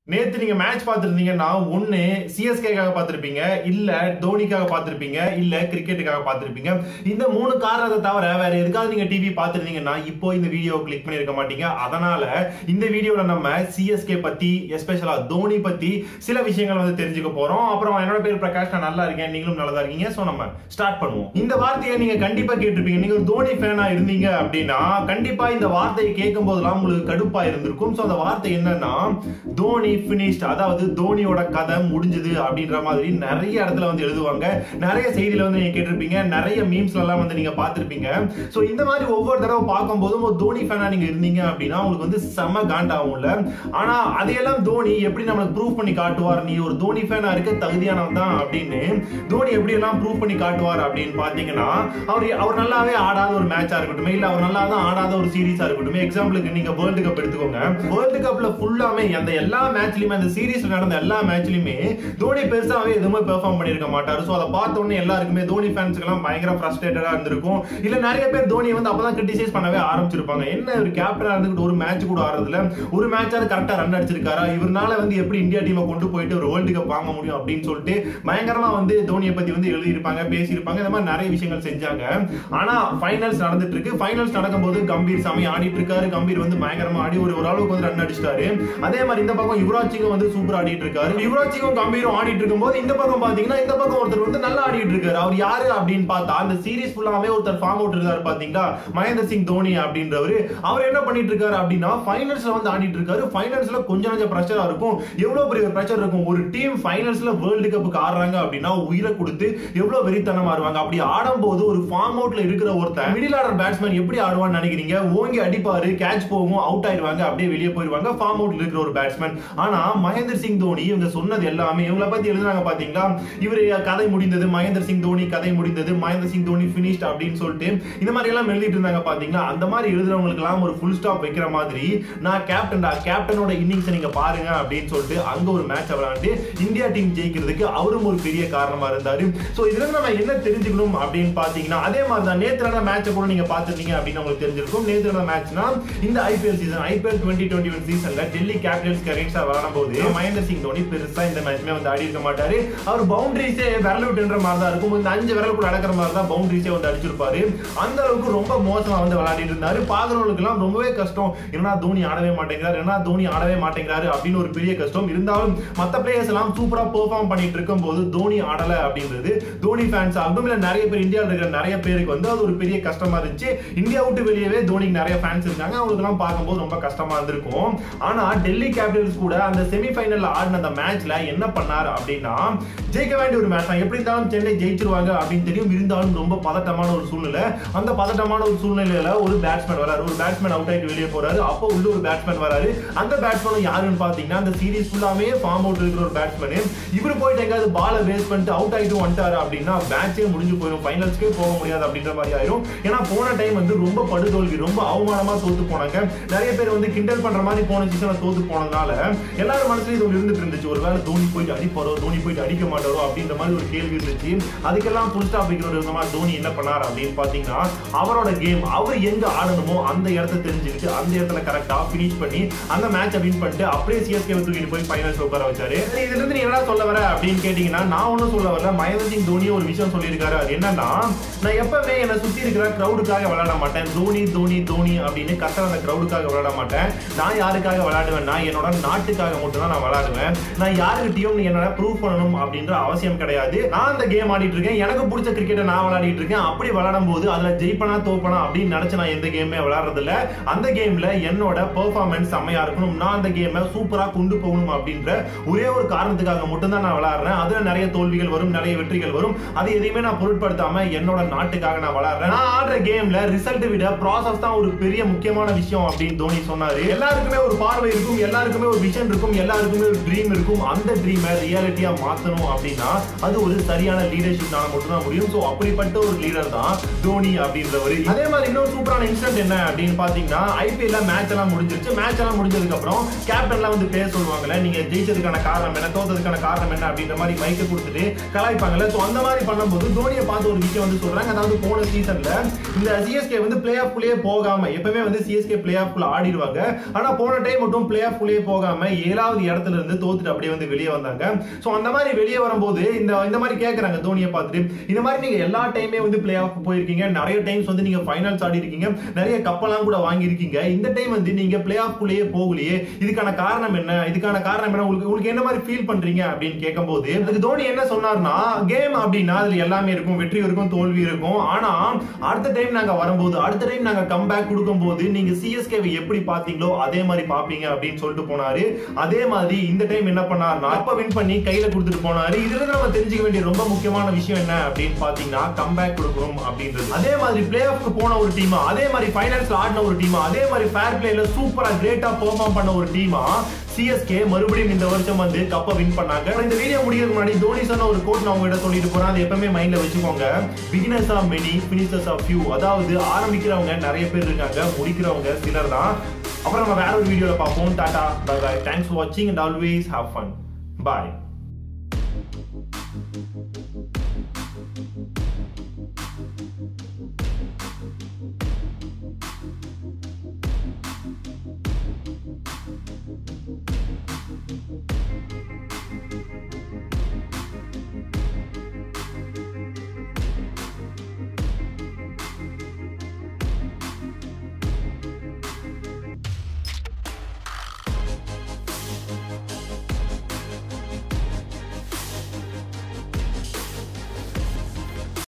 நேத்து நீங்க மேட்ச் பார்த்திருந்தீங்கன்னா ஒண்ணு சிஎஸ்கேக்காக பார்த்திருப்பீங்க இல்ல தோனிக்காக பார்த்திருப்பீங்க இல்ல கிரிக்கெட்டுக்காக பார்த்திருப்பீங்க இந்த மூணு காரணத்தை தவிர வேற எதுக்காவது நீங்க டிவி பார்த்திருந்தீங்கன்னா இப்போ இந்த வீடியோ கிளிக் பண்ணிருக்க மாட்டீங்க அதனால இந்த வீடியோல நம்ம சிஎஸ்கே பத்தி எஸ்பெஷலா தோனி பத்தி சில விஷயங்கள் வந்து தெரிஞ்சுக்க போறோம் அப்புறம் என்னோட பேர் பிரகாஷ் நான் நல்லா இருக்கேன் நீங்களும் நல்லா இருக்கீங்க சோ நம்ம ஸ்டார்ட் பண்ணுவோம் இந்த வார்த்தையை நீங்க கண்டிப்பா கேட்டிருப்பீங்க நீங்க ஒரு தோனி ஃபேனா இருந்தீங்க அப்படின்னா கண்டிப்பா இந்த வார்த்தையை கேட்கும் போதெல்லாம் உங்களுக்கு கடுப்பா இருந்திருக்கும் சோ அந்த வார்த்தை என்னன்னா தோனி பினிஷ்ட் அதாவது தோனியோட கதை முடிஞ்சது அப்படின்ற மாதிரி நிறைய இடத்துல வந்து எழுதுவாங்க நிறைய செய்தியில வந்து நீங்க கேட்டிருப்பீங்க நிறைய மீம்ஸ்ல எல்லாம் வந்து நீங்க பார்த்திருப்பீங்க சோ இந்த மாதிரி ஒவ்வொரு தடவை பார்க்கும் போதும் ஒரு தோனி ஃபேனா நீங்க இருந்தீங்க அப்படின்னா உங்களுக்கு வந்து செம காண்டாகும்ல ஆனா அதையெல்லாம் தோனி எப்படி நம்மளுக்கு ப்ரூவ் பண்ணி காட்டுவார் நீ ஒரு தோனி ஃபேனா இருக்க தகுதியானவன் தான் அப்படின்னு தோனி எப்படி எல்லாம் ப்ரூவ் பண்ணி காட்டுவார் அப்படின்னு பாத்தீங்கன்னா அவர் அவர் நல்லாவே ஆடாத ஒரு மேட்சா இருக்கட்டும் இல்ல அவர் நல்லா தான் ஆடாத ஒரு சீரீஸா இருக்கட்டும் எக்ஸாம்பிளுக்கு நீங்க வேர்ல்டு கப் எடுத்துக்கோங்க வேர்ல்டு கப்ல ஃபுல்லாமே அந்த எல்லா மேட்ச்லயுமே அந்த சீரீஸ்ல நடந்த எல்லா மேட்ச்லயுமே தோனி பெருசாவே எதுவுமே பெர்ஃபார்ம் பண்ணிருக்க மாட்டாரு சோ அதை பார்த்த உடனே எல்லாருக்குமே தோனி ஃபேன்ஸ்க்கு எல்லாம் பயங்கர ஃப்ரஸ்ட்ரேட்டடா இருந்திருக்கும் இல்ல நிறைய பேர் தோனியை வந்து அப்பதான் கிரிட்டிசைஸ் பண்ணவே ஆரம்பிச்சிருப்பாங்க என்ன ஒரு கேப்டனா இருந்துகிட்டு ஒரு மேட்ச் கூட ஆடுறதுல ஒரு மேட்சாவது கரெக்டா ரன் அடிச்சிருக்காரா இவர்னால வந்து எப்படி இந்தியா டீமை கொண்டு போயிட்டு ஒரு வேர்ல்டு கப் வாங்க முடியும் அப்படின்னு சொல்லிட்டு பயங்கரமா வந்து தோனியை பத்தி வந்து எழுதியிருப்பாங்க பேசியிருப்பாங்க இந்த மாதிரி நிறைய விஷயங்கள் செஞ்சாங்க ஆனா ஃபைனல்ஸ் நடந்துட்டு இருக்கு ஃபைனல்ஸ் நடக்கும்போது கம்பீர் சாமி ஆடிட்டு இருக்காரு கம்பீர் வந்து பயங்கரமா ஆடி ஒரு ஓரளவுக்கு வந்து ரன் அடிச்சிட்டாரு அதே மாதிரி இந்த பக்கம் யுவராஜ் சிங்கும் வந்து சூப்பர் ஆடிட்டு இருக்காரு யுவராஜ் சிங்கும் கம்பீரும் ஆடிட்டு இருக்கும்போது இந்த பக்கம் பாத்தீங்கன்னா இந்த பக்கம் ஒருத்தர் வந்து நல்லா ஆடிட்டு இருக்காரு அவர் யாரு அப்படின்னு பார்த்தா அந்த சீரிஸ் ஃபுல்லாவே ஒருத்தர் ஃபார்ம் அவுட் இருக்காரு பாத்தீங்களா மகேந்திர சிங் தோனி அப்படின்றவர் அவர் என்ன பண்ணிட்டு இருக்காரு அப்படின்னா ஃபைனல்ஸ்ல வந்து ஆடிட்டு இருக்காரு ஃபைனல்ஸ்ல கொஞ்சம் கொஞ்சம் பிரஷரா இருக்கும் எவ்வளவு பெரிய பிரஷர் இருக்கும் ஒரு டீம் ஃபைனல்ஸ்ல வேர்ல்டு கப்புக்கு ஆடுறாங்க அப்படின்னா உயிரை கொடுத்து எவ்வளவு வெறித்தனமா ஆடுவாங்க அப்படி ஆடும்போது ஒரு ஃபார்ம் அவுட்ல இருக்கிற ஒருத்தன் மிடில் ஆர்டர் பேட்ஸ்மேன் எப்படி ஆடுவான்னு நினைக்கிறீங்க ஓங்கி அடிப்பாரு கேட்ச் போகும் அவுட் ஆயிடுவாங்க அப்படியே வெளியே போயிடுவாங்க ஃபார்ம் அவுட்ல இருக்கிற ஒரு பேட்ஸ்மேன் ஆனா மகேந்திர சிங் தோனி இவங்க சொன்னது எல்லாமே இவங்களை பத்தி எழுதுனாங்க பாத்தீங்களா இவரு கதை முடிந்தது மகேந்திர சிங் தோனி கதை முடிந்தது மகேந்திர சிங் தோனி பினிஷ்ட் அப்படின்னு சொல்லிட்டு இந்த மாதிரி எல்லாம் எழுதிட்டு இருந்தாங்க பாத்தீங்களா அந்த மாதிரி எழுதுறவங்களுக்கு எல்லாம் ஒரு ஃபுல் ஸ்டாப் வைக்கிற மாதிரி நான் கேப்டன்டா கேப்டனோட இன்னிங்ஸ் நீங்க பாருங்க அப்படின்னு சொல்லிட்டு அங்க ஒரு மேட்ச் விளையாண்டு இந்தியா டீம் ஜெயிக்கிறதுக்கு அவரும் ஒரு பெரிய காரணமா இருந்தாரு சோ இதுல இருந்து நம்ம என்ன தெரிஞ்சுக்கணும் அப்படின்னு பாத்தீங்கன்னா அதே மாதிரி தான் நேற்று நடந்த மேட்சை கூட நீங்க பாத்துருந்தீங்க அப்படின்னு உங்களுக்கு தெரிஞ்சிருக்கும் நேற்று நடந்த மேட்ச்னா இந்த IPL season IPL twenty twenty one சீசன்ல டெல்லி கேபிட்டல்ஸ் கரெக்டா விளையாடும் போது மகேந்திர சிங் தோனி பெருசா இந்த மேட்ச்மே வந்து ஆடி இருக்க மாட்டாரு அவர் பவுண்டரிஸே விரல் விட்டுன்ற மாதிரி தான் இருக்கும் இந்த அஞ்சு விரல் கூட அடக்கிற மாதிரி தான் பவுண்டரிஸே வந்து அடிச்சிருப்பாரு அந்த அளவுக்கு ரொம்ப மோசமா வந்து விளையாடிட்டு இருந்தாரு பாக்குறவங்களுக்கு எல்லாம் ரொம்பவே கஷ்டம் ஏன்னா தோனி ஆடவே மாட்டேங்கிறாரு ஏன்னா தோனி ஆடவே மாட்டேங்கிறாரு அப்படின்னு ஒரு பெரிய கஷ்டம் இருந்தாலும் மத்த பிளேயர்ஸ் எல்லாம் சூப்பரா பெர்ஃபார்ம் பண்ணிட்டு இருக்கும் போது தோனி ஆடல அப்படின்றது தோனி ஃபேன்ஸ் ஆகட்டும் இல்ல நிறைய பேர் இந்தியாவில் இருக்கிற நிறைய பேருக்கு வந்து அது ஒரு பெரிய கஷ்டமா இருந்துச்சு இந்தியா விட்டு வெளியவே தோனிக்கு நிறைய ஃபேன்ஸ் இருக்காங்க அவங்களுக்கு எல்லாம் பார்க்கும்போது ரொம்ப கஷ்டமா இருந்திருக்கும் ஆனா டெல்லி கேபிட்டல்ஸ் கூட அந்த செமிஃபைனல்ல ஆடின அந்த மேட்ச்ல என்ன பண்ணாரு அப்படின்னா ஜெயிக்க வேண்டிய ஒரு மேட்ச் தான் எப்படி இருந்தாலும் சென்னை ஜெயிச்சிருவாங்க அப்படின்னு தெரியும் இருந்தாலும் ரொம்ப பதட்டமான ஒரு சூழ்நிலை அந்த பதட்டமான ஒரு சூழ்நிலையில ஒரு பேட்ஸ்மேன் வராரு ஒரு பேட்ஸ்மேன் அவுட் ஆயிட்டு வெளியே போறாரு அப்போ உள்ள ஒரு பேட்ஸ்மேன் வராரு அந்த பேட்ஸ்மேன் யாருன்னு பாத்தீங்கன்னா அந்த சீரிஸ் ஃபுல்லாமே ஃபார்ம் அவுட் இருக்கிற ஒரு பேட்ஸ்மேன் இவர் போயிட்டு எங்காவது பாலை வேஸ்ட் பண்ணிட்டு அவுட் ஆயிட்டு வந்துட்டாரு அப்படின்னா மேட்சே முடிஞ்சு போயிடும் ஃபைனல்ஸ்க்கே போக முடியாது அப்படின்ற மாதிரி ஆயிரும் ஏன்னா போன டைம் வந்து ரொம்ப படுதோல்வி ரொம்ப அவமானமா தோத்து போனாங்க நிறைய பேர் வந்து கிண்டல் பண்ற மாதிரி போன சீசன்ல தோத்து போனதுனால எல்லாரும் மனசுலயும் இது ஒண்ணு இருந்துட்டு இருந்துச்சு ஒருவேளை தோனி போயிட்டு அடிப்பாரோ தோனி போயிட்டு அடிக்க மாட்டாரோ அப்படின்ற மாதிரி ஒரு கேள்வி இருந்துச்சு அதுக்கெல்லாம் புல் ஸ்டாப் வைக்கிற ஒரு விதமா தோனி என்ன பண்ணார் அப்படின்னு பாத்தீங்கன்னா அவரோட கேம் அவர் எங்க ஆடணுமோ அந்த இடத்த தெரிஞ்சுக்கிட்டு அந்த இடத்துல கரெக்டா பினிஷ் பண்ணி அந்த மேட்சை வின் பண்ணிட்டு அப்படியே சிஎஸ்கே தூக்கிட்டு போய் ஃபைனல்ஸ் உட்கார வச்சாரு சரி, இதுல இருந்து நீ என்ன சொல்ல வர அப்படின்னு கேட்டீங்கன்னா நான் ஒன்றும் சொல்ல வரல மகேந்திர சிங் தோனி ஒரு விஷயம் சொல்லியிருக்காரு அது என்னன்னா நான் எப்பவுமே என்னை சுத்தி இருக்கிற கிரௌடுக்காக விளையாட மாட்டேன் தோனி தோனி தோனி அப்படின்னு கத்துற அந்த கிரௌடுக்காக விளையாட மாட்டேன் நான் யாருக்காக விளையாடுவேன்னா என்னோட நாட்டுக்காக மட்டும் தான் நான் விளையாடுவேன் நான் யாருக்கிட்டையும் என்னோட ப்ரூவ் பண்ணணும் அப்படின்ற அவசியம் கிடையாது நான் அந்த கேம் ஆடிட்டு இருக்கேன் எனக்கு பிடிச்ச கிரிக்கெட்டை நான் விளையாடிட்டு இருக்கேன் அப்படி விளையாடும் போது அதுல ஜெயிப்பனா தோப்பனா அப்படின்னு நினைச்சு நான் எந்த கேமே விளையாடுறது இல்ல அந்த கேம்ல என்னோட பெர்ஃபார்மன்ஸ் செம்மையா இருக்கணும் நான் அந்த கேமை சூப்பரா கொண்டு போகணும் அப்படின்ற ஒரே ஒரு காரணத்துக்காக மட்டும் தான் நான் விளையாடுறேன் அதுல நிறைய தோல்விகள் வரும் நிறைய வெற்றிகள் வரும் அது எதையுமே நான் பொருட்படுத்தாம என்னோட நாட்டுக்காக நான் விளையாடுறேன் நான் ஆடுற கேம்ல ரிசல்ட் விட ப்ராசஸ் தான் ஒரு பெரிய முக்கியமான விஷயம் அப்படின்னு தோனி சொன்னாரு எல்லாருக்குமே ஒரு பார்வை இருக்கும் எல்லாருக்குமே ஒரு விஷன் இருக்கும் எல்லாருக்குமே ஒரு ட்ரீம் இருக்கும் அந்த ட்ரீமை ரியாலிட்டியா மாத்தணும் அப்படின்னா அது ஒரு சரியான லீடர்ஷிப்னால மட்டும் தான் முடியும் சோ அப்படிப்பட்ட ஒரு லீடர் தான் தோனி அப்படின்றவர் அதே மாதிரி இன்னொரு சூப்பரான இன்சிடென்ட் என்ன அப்படின்னு பாத்தீங்கன்னா ஐபிஎல்ல மேட்ச் எல்லாம் முடிஞ்சிருச்சு மேட்ச் எல்லாம் முடிஞ்சதுக்கு அப்புறம் கேப்டன்லாம் வந்து பேச சொல்லுவாங்கல்ல நீங்க ஜெயிச்சதுக்கான காரணம் என்ன தோத்ததுக்கான காரணம் என்ன அப்படின்ற மாதிரி மைக்க கொடுத்துட்டு கலாய்ப்பாங்கல்ல சோ அந்த மாதிரி பண்ணும்போது தோனியை பார்த்து ஒரு விஷயம் வந்து சொல்றாங்க அதாவது போன சீசன்ல இந்த சிஎஸ்கே வந்து பிளே ஆஃப் குள்ளேயே போகாம எப்பவுமே வந்து சிஎஸ்கே பிளே ஆஃப் குள்ள ஆடிடுவாங்க ஆனா போன டைம் மட்டும் பிளே ஆஃப் குள்ளேயே போகாம ஏழாவது இடத்துல இருந்து தோத்துட்டு அப்படியே வந்து வெளியே வந்தாங்க சோ அந்த மாதிரி வெளியே வரும்போது இந்த இந்த மாதிரி கேக்குறாங்க தோனியை பார்த்துட்டு இந்த மாதிரி நீங்க எல்லா டைமே வந்து பிளே ஆஃப் போயிருக்கீங்க நிறைய டைம்ஸ் வந்து நீங்க ஃபைனல்ஸ் ஆடி இருக்கீங்க நிறைய கப்பெல்லாம் கூட வாங்கியிருக்கீங்க இந்த டைம் வந்து நீங்க பிளே ஆஃப் குள்ளேயே போகலையே இதுக்கான காரணம் என்ன இதுக்கான காரணம் என்ன உங்களுக்கு உங்களுக்கு என்ன மாதிரி ஃபீல் பண்றீங்க அப்படின்னு கேட்கும்போது அதுக்கு தோனி என்ன சொன்னார்னா கேம் அப்படின்னா அதுல எல்லாமே இருக்கும் வெற்றி இருக்கும் தோல்வி இருக்கும் ஆனா அடுத்த டைம் நாங்க வரும்போது அடுத்த டைம் நாங்க கம்பேக் கொடுக்கும்போது நீங்க சிஎஸ்கேவை எப்படி பாத்தீங்களோ அதே மாதிரி பாப்பீங்க அப்படின்னு சொல்லிட்டு போனாரு அதே மாதிரி இந்த டைம் என்ன பண்ணாருன்னா அப்ப வின் பண்ணி கையில கொடுத்துட்டு போனாரு இதுல இருந்து நம்ம தெரிஞ்சுக்க வேண்டிய ரொம்ப முக்கியமான விஷயம் என்ன அப்படின்னு பாத்தீங்கன்னா கம்பேக் கொடுக்கணும் அப்படின்றது அதே மாதிரி பிளே ஆஃப்க்கு போன ஒரு டீமா அதே மாதிரி ஃபைனல்ஸ்ல ஆடின ஒரு டீமா அதே மாதிரி ஃபேர் பிளேல சூப்பரா கிரேட்டா பெர்ஃபார்ம் பண்ண ஒரு டீமா சிஎஸ்கே மறுபடியும் இந்த வருஷம் வந்து கப்பை வின் பண்ணாங்க இந்த வீடியோ முடிக்கிறதுக்கு முன்னாடி தோனி சொன்ன ஒரு கோட் நான் உங்ககிட்ட சொல்லிட்டு போறேன் அதை எப்பவுமே மைண்ட்ல வச்சுக்கோங்க beginners of many finishers of few அதாவது ஆரம்பிக்கிறவங்க நிறைய பேர் இருக்காங்க முடிக்கிறவங்க சிலர் தான் அப்புறம் நம்ம வேற ஒரு வீடியோல பார்ப்போம் tata bye bye thanks for வாட்சிங் and always have fun bye